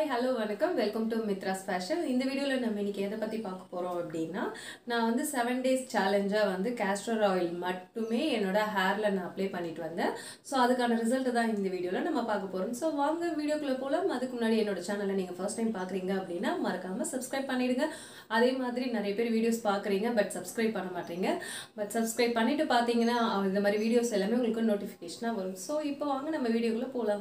hello வணக்கம் welcome to Mithras fashion இந்த வீடியோவில் நம்ம இன்னைக்கு எதை பற்றி பார்க்க போகிறோம் அப்படின்னா நான் வந்து செவன் டேஸ் சேலஞ்சாக வந்து கேஸ்டர் ஆயில் மட்டுமே என்னோட ஹேரில் நான் அப்ளை பண்ணிட்டு வந்தேன் ஸோ அதுக்கான ரிசல்ட் தான் இந்த வீடியோவில் நம்ம பார்க்க போகிறோம் ஸோ வாங்க வீடியோக்குள்ளே போகலாம் அதுக்கு முன்னாடி என்னோட சேனலை நீங்கள் ஃபர்ஸ்ட் டைம் பார்க்குறீங்க அப்படின்னா மறக்காமல் சப்ஸ்கிரைப் பண்ணிடுங்க அதே மாதிரி நிறைய பேர் வீடியோஸ் பார்க்குறீங்க பட் சப்ஸ்கிரைப் பண்ண மாட்டீங்க பட் சப்ஸ்கிரைப் பண்ணிட்டு பார்த்தீங்கன்னா இந்த மாதிரி வீடியோஸ் எல்லாமே உங்களுக்கு நோட்டிஃபிகேஷனாக வரும் ஸோ இப்போ வாங்க நம்ம வீடியோக்குள்ளே போகலாம்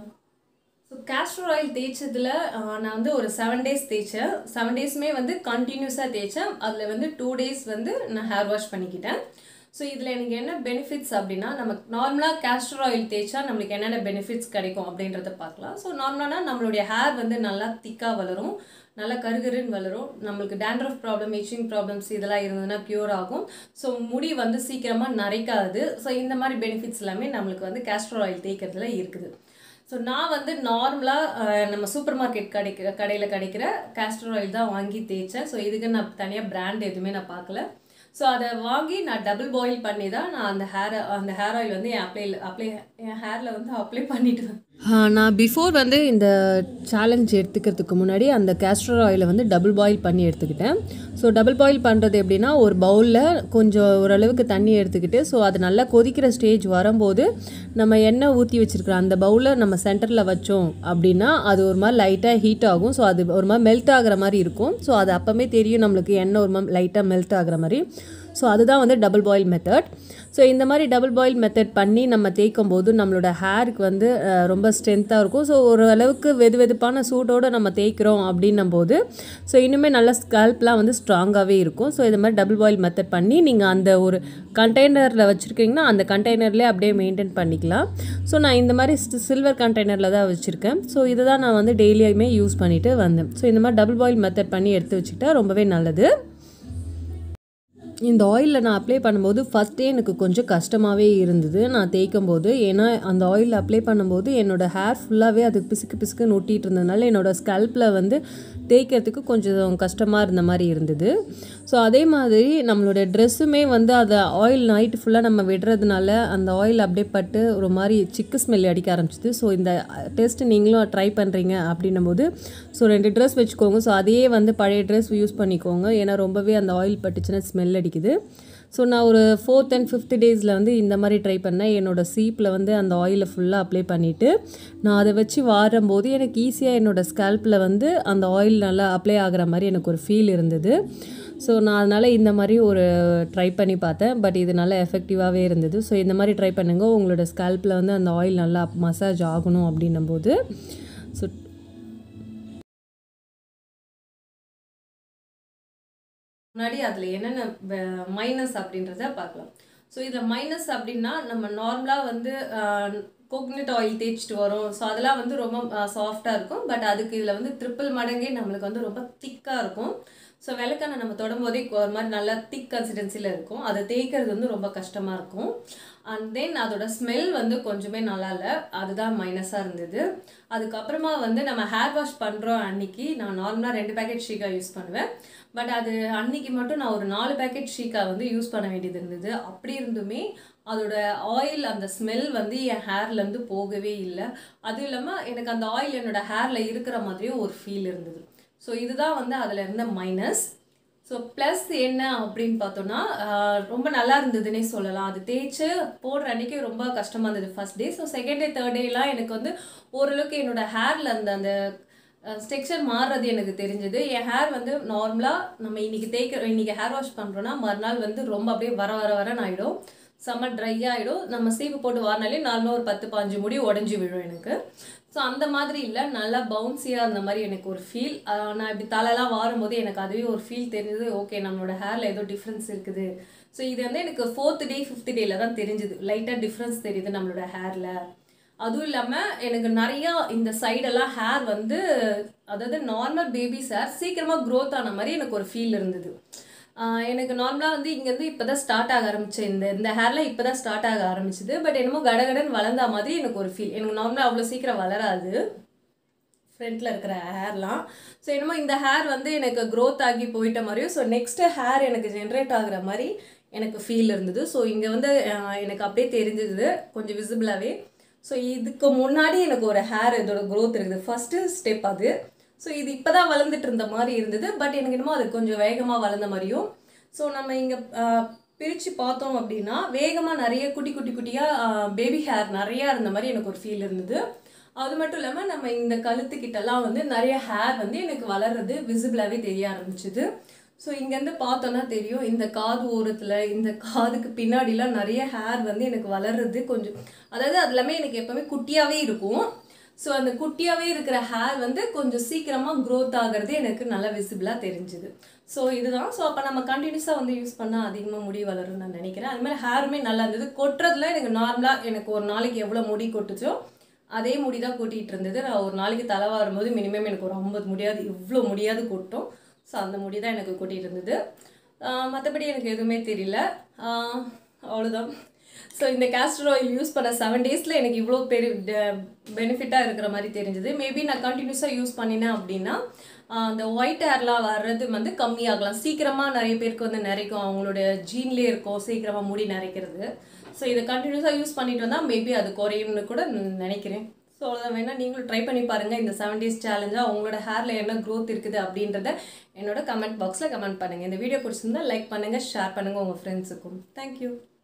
ஸோ கேஸ்டர் ஆயில் தேய்ச்சதில் நான் வந்து ஒரு செவன் டேஸ் தேய்ச்சேன் செவன் டேஸுமே வந்து கண்டினியூஸாக தேய்ச்சேன் அதில் வந்து டூ டேஸ் வந்து நான் ஹேர் வாஷ் பண்ணிக்கிட்டேன் ஸோ இதில் எனக்கு என்ன பெனிஃபிட்ஸ் அப்படின்னா நம்ம நார்மலாக கேஸ்டர் ஆயில் தேய்ச்சா நம்மளுக்கு என்னென்ன பெனிஃபிட்ஸ் கிடைக்கும் அப்படின்றத பார்க்கலாம் ஸோ நார்மலானா நம்மளுடைய ஹேர் வந்து நல்லா திக்காக வளரும் நல்லா கருகருன்னு வளரும் நம்மளுக்கு டேண்ட்ரஃப் ப்ராப்ளம் இச்சிங் ப்ராப்ளம்ஸ் இதெல்லாம் இருந்ததுன்னா க்யூர் ஆகும் ஸோ முடி வந்து சீக்கிரமாக நரைக்காது ஸோ இந்த மாதிரி பெனிஃபிட்ஸ் எல்லாமே நம்மளுக்கு வந்து கேஸ்டர் ஆயில் தேய்க்கிறதுல இருக்குது ஸோ நான் வந்து நார்மலாக நம்ம சூப்பர் மார்க்கெட் கிடைக்கிற கடையில் கிடைக்கிற கேஸ்டர் ஆயில் தான் வாங்கி தேய்ச்சேன் ஸோ இதுக்கு நான் தனியாக பிராண்ட் எதுவுமே நான் பார்க்கல ஸோ அதை வாங்கி நான் டபுள் பாயில் பண்ணி தான் நான் அந்த ஹேர் அந்த ஹேர் ஆயில் வந்து என் அப்ளை அப்ளை என் ஹேரில் வந்து அப்ளை பண்ணிட்டு நான் பிஃபோர் வந்து இந்த சேலஞ்ச் எடுத்துக்கிறதுக்கு முன்னாடி அந்த கேஸ்டர் ஆயிலை வந்து டபுள் பாயில் பண்ணி எடுத்துக்கிட்டேன் ஸோ டபுள் பாயில் பண்ணுறது எப்படின்னா ஒரு பவுலில் கொஞ்சம் ஓரளவுக்கு தண்ணி எடுத்துக்கிட்டு ஸோ அது நல்லா கொதிக்கிற ஸ்டேஜ் வரும்போது நம்ம எண்ணெய் ஊற்றி வச்சுருக்கிற அந்த பவுலில் நம்ம சென்டரில் வச்சோம் அப்படின்னா அது ஒரு மாதிரி லைட்டாக ஹீட் ஆகும் ஸோ அது ஒரு மாதிரி மெல்ட் ஆகிற மாதிரி இருக்கும் ஸோ அது அப்போமே தெரியும் நம்மளுக்கு எண்ணெய் ஒரு மாதிரி லைட்டாக மெல்ட் ஆகிற மாதிரி ஸோ அதுதான் வந்து டபுள் பாயில் மெத்தட் ஸோ இந்த மாதிரி டபுள் பாயில் மெத்தட் பண்ணி நம்ம தேய்க்கும் போது நம்மளோட ஹேருக்கு வந்து ரொம்ப ஸ்ட்ரென்த்தாக இருக்கும் ஸோ ஒரு அளவுக்கு வெது வெதுப்பான சூட்டோடு நம்ம தேய்க்கிறோம் அப்படின்னும் போது ஸோ இன்னுமே நல்ல ஸ்கல்ப்லாம் வந்து ஸ்ட்ராங்காகவே இருக்கும் ஸோ இது மாதிரி டபுள் பாயில் மெத்தட் பண்ணி நீங்கள் அந்த ஒரு கண்டெய்னரில் வச்சுருக்கீங்கன்னா அந்த கண்டெய்னர்லேயே அப்படியே மெயின்டைன் பண்ணிக்கலாம் ஸோ நான் இந்த மாதிரி சில்வர் கண்டெய்னரில் தான் வச்சுருக்கேன் ஸோ இதை தான் நான் வந்து டெய்லியுமே யூஸ் பண்ணிவிட்டு வந்தேன் ஸோ இந்த மாதிரி டபுள் பாயில் மெத்தட் பண்ணி எடுத்து வச்சுக்கிட்டா ரொம்பவே நல்லது இந்த ஆயிலில் நான் அப்ளை பண்ணும்போது ஃபஸ்ட்டே எனக்கு கொஞ்சம் கஷ்டமாகவே இருந்தது நான் தேய்க்கும் போது ஏன்னா அந்த ஆயில் அப்ளை பண்ணும்போது என்னோடய ஹேர் ஃபுல்லாகவே அது பிசுக்கு பிசுக்குன்னு ஒட்டிகிட்டு இருந்ததுனால என்னோடய ஸ்கல்ப்பில் வந்து தேய்க்கிறதுக்கு கொஞ்சம் கஷ்டமாக இருந்த மாதிரி இருந்தது ஸோ அதே மாதிரி நம்மளோட ட்ரெஸ்ஸுமே வந்து அதை ஆயில் நைட்டு ஃபுல்லாக நம்ம விடுறதுனால அந்த ஆயில் அப்படியே பட்டு ஒரு மாதிரி சிக்கு ஸ்மெல் அடிக்க ஆரம்பிச்சிது ஸோ இந்த டெஸ்ட் நீங்களும் ட்ரை பண்ணுறீங்க அப்படின்னும் போது ஸோ ரெண்டு ட்ரெஸ் வச்சுக்கோங்க ஸோ அதையே வந்து பழைய ட்ரெஸ் யூஸ் பண்ணிக்கோங்க ஏன்னா ரொம்பவே அந்த ஆயில் பட்டுச்சுன்னா ஸ்மெல் அடிக்குது ஸோ நான் ஒரு ஃபோர்த் அண்ட் ஃபிஃப்த் டேஸில் வந்து இந்த மாதிரி ட்ரை பண்ணேன் என்னோடய சீப்பில் வந்து அந்த ஆயிலை ஃபுல்லாக அப்ளை பண்ணிவிட்டு நான் அதை வச்சு வாரும்போது எனக்கு ஈஸியாக என்னோடய ஸ்கேல்ப்பில் வந்து அந்த ஆயில் நல்லா அப்ளை ஆகிற மாதிரி எனக்கு ஒரு ஃபீல் இருந்தது ஸோ நான் அதனால் இந்த மாதிரி ஒரு ட்ரை பண்ணி பார்த்தேன் பட் இது நல்லா எஃபெக்டிவாகவே இருந்தது ஸோ இந்த மாதிரி ட்ரை பண்ணுங்கள் உங்களோட ஸ்கேல்ப்பில் வந்து அந்த ஆயில் நல்லா மசாஜ் ஆகணும் அப்படின்னும் போது ஸோ முன்னாடி அதில் என்னென்ன மைனஸ் அப்படின்றத பார்க்கலாம் ஸோ இதில் மைனஸ் அப்படின்னா நம்ம நார்மலாக வந்து கோகனட் ஆயில் தேய்ச்சிட்டு வரோம் ஸோ அதெல்லாம் வந்து ரொம்ப சாஃப்டாக இருக்கும் பட் அதுக்கு இதில் வந்து ட்ரிப்பிள் மடங்கே நம்மளுக்கு வந்து ரொம்ப திக்காக இருக்கும் ஸோ விளக்கெண்ணெய் நம்ம தொடும்போதே ஒரு மாதிரி நல்லா திக் கன்சிஸ்டன்சியில் இருக்கும் அதை தேய்க்கிறது வந்து ரொம்ப கஷ்டமாக இருக்கும் அண்ட் தென் அதோட ஸ்மெல் வந்து கொஞ்சமே நல்லா இல்லை அதுதான் மைனஸாக இருந்தது அதுக்கப்புறமா வந்து நம்ம ஹேர் வாஷ் பண்ணுறோம் அன்னைக்கு நான் நார்மலாக ரெண்டு பேக்கெட் ஷீக்கா யூஸ் பண்ணுவேன் பட் அது அன்னைக்கு மட்டும் நான் ஒரு நாலு பேக்கெட் ஷீக்கா வந்து யூஸ் பண்ண வேண்டியது இருந்தது அப்படி இருந்துமே அதோட ஆயில் அந்த ஸ்மெல் வந்து என் ஹேர்லேருந்து போகவே இல்லை அதுவும் இல்லாமல் எனக்கு அந்த ஆயில் என்னோட ஹேரில் இருக்கிற மாதிரியும் ஒரு ஃபீல் இருந்தது ஸோ இதுதான் வந்து அதில் இருந்த மைனஸ் ஸோ ப்ளஸ் என்ன அப்படின்னு பார்த்தோன்னா ரொம்ப நல்லா இருந்ததுன்னே சொல்லலாம் அது தேய்ச்சி போடுற அன்றைக்கி ரொம்ப கஷ்டமாக இருந்தது first day so second day third டேலாம் எனக்கு வந்து ஓரளவுக்கு என்னோடய ஹேரில் அந்த அந்த ஸ்ட்ரக்சர் மாறுறது எனக்கு தெரிஞ்சது என் ஹேர் வந்து நார்மலாக நம்ம இன்றைக்கி தேய்க்க இன்றைக்கி ஹேர் வாஷ் பண்ணுறோன்னா மறுநாள் வந்து ரொம்ப அப்படியே வர வர வரன்னு ஆகிடும் செம்ம ட்ரை ஆகிடும் நம்ம சீப்பு போட்டு வாரினாலே நார்மலாக ஒரு பத்து பாஞ்சு முடி உடஞ்சி விழும் எனக்கு ஸோ அந்த மாதிரி இல்லை நல்லா பவுன்சியாக இருந்த மாதிரி எனக்கு ஒரு ஃபீல் நான் இப்படி தலைலாம் வாரும்போது எனக்கு அதுவே ஒரு ஃபீல் தெரிஞ்சது ஓகே நம்மளோட ஹேரில் ஏதோ டிஃப்ரென்ஸ் இருக்குது ஸோ இது வந்து எனக்கு ஃபோர்த் டே ஃபிஃப்த் டேல தான் தெரிஞ்சுது லைட்டாக டிஃப்ரென்ஸ் தெரியுது நம்மளோட ஹேரில் அதுவும் இல்லாமல் எனக்கு நிறையா இந்த சைடெல்லாம் ஹேர் வந்து அதாவது நார்மல் பேபிஸ் ஹேர் சீக்கிரமாக க்ரோத் ஆன மாதிரி எனக்கு ஒரு ஃபீல் இருந்தது எனக்கு நார்மலாக வந்து இங்கேருந்து இப்போ தான் ஸ்டார்ட் ஆக ஆரம்பிச்சு இந்த இந்த ஹேர்லாம் இப்போ தான் ஸ்டார்ட் ஆக ஆரம்பிச்சுது பட் என்னமோ கடகடன் வளர்ந்த மாதிரி எனக்கு ஒரு ஃபீல் எனக்கு நார்மலாக அவ்வளோ சீக்கிரம் வளராது ஃப்ரண்ட்டில் இருக்கிற ஹேர்லாம் ஸோ என்னமோ இந்த ஹேர் வந்து எனக்கு க்ரோத் ஆகி போயிட்ட மாதிரியும் ஸோ நெக்ஸ்ட்டு ஹேர் எனக்கு ஜென்ரேட் ஆகுற மாதிரி எனக்கு ஃபீல் இருந்தது ஸோ இங்கே வந்து எனக்கு அப்படியே தெரிஞ்சது கொஞ்சம் விசிபிளாகவே ஸோ இதுக்கு முன்னாடி எனக்கு ஒரு ஹேர் இதோட க்ரோத் இருக்குது ஃபஸ்ட்டு ஸ்டெப் அது ஸோ இது இப்போ தான் வளர்ந்துட்டு இருந்த மாதிரி இருந்தது பட் எனக்கு என்னமோ அது கொஞ்சம் வேகமாக வளர்ந்த மாதிரியும் ஸோ நம்ம இங்கே பிரித்து பார்த்தோம் அப்படின்னா வேகமாக நிறைய குட்டி குட்டி குட்டியாக பேபி ஹேர் நிறையா இருந்த மாதிரி எனக்கு ஒரு ஃபீல் இருந்தது அது மட்டும் இல்லாமல் நம்ம இந்த கழுத்துக்கிட்டலாம் வந்து நிறைய ஹேர் வந்து எனக்கு வளர்றது விசிபிளாகவே தெரிய ஆரம்பிச்சுது ஸோ இங்கேருந்து பார்த்தோன்னா தெரியும் இந்த காது ஓரத்தில் இந்த காதுக்கு பின்னாடிலாம் நிறைய ஹேர் வந்து எனக்கு வளர்றது கொஞ்சம் அதாவது அது எல்லாமே எனக்கு எப்போவுமே குட்டியாகவே இருக்கும் ஸோ அந்த குட்டியாகவே இருக்கிற ஹேர் வந்து கொஞ்சம் சீக்கிரமாக க்ரோத் ஆகிறது எனக்கு நல்லா விசிபிளாக தெரிஞ்சுது ஸோ இதுதான் ஸோ அப்போ நம்ம கண்டினியூஸாக வந்து யூஸ் பண்ணால் அதிகமாக முடி வளரும்னு நான் நினைக்கிறேன் அது மாதிரி ஹேருமே நல்லா இருந்தது கொட்டுறதுல எனக்கு நார்மலாக எனக்கு ஒரு நாளைக்கு எவ்வளோ முடி கொட்டுச்சோ அதே முடி தான் கொட்டிகிட்டு இருந்தது நான் ஒரு நாளைக்கு தலை வரும்போது மினிமம் எனக்கு ஒரு ஐம்பது முடியாது இவ்வளோ முடியாது கொட்டும் ஸோ அந்த முடி தான் எனக்கு கொட்டிகிட்டு இருந்தது மற்றபடி எனக்கு எதுவுமே தெரியல ஆஹ் அவ்வளோதான் ஸோ இந்த கேஸ்டர் ஆயில் யூஸ் பண்ண செவன் டேஸில் எனக்கு இவ்வளோ பெரிய பெனிஃபிட்டாக இருக்கிற மாதிரி தெரிஞ்சது மேபி நான் கண்டினியூஸாக யூஸ் பண்ணினேன் அப்படின்னா ஆஹ் அந்த ஒயிட் ஹேர்லாம் வர்றது வந்து கம்மியாகலாம் சீக்கிரமாக நிறைய பேருக்கு வந்து நிறைக்கும் அவங்களோட ஜீன்லேயே இருக்கும் சீக்கிரமாக முடி நிறைக்கிறது ஸோ இதை கண்டினியூஸாக யூஸ் பண்ணிட்டு வந்தால் மேபி அது குறையும்னு கூட நான் நினைக்கிறேன் ஸோ அவ்வளோதான் வேணால் நீங்களும் ட்ரை பண்ணி பாருங்கள் இந்த செவன் டேஸ் சேலஞ்சாக உங்களோட ஹேரில் என்ன க்ரோத் இருக்குது அப்படின்றத என்னோட கமெண்ட் பாக்ஸில் கமெண்ட் பண்ணுங்கள் இந்த வீடியோ பிடிச்சிருந்தா லைக் பண்ணுங்கள் ஷேர் பண்ணுங்கள் உங்கள் ஃப்ரெண்ட்ஸுக்கும் தேங்க்யூ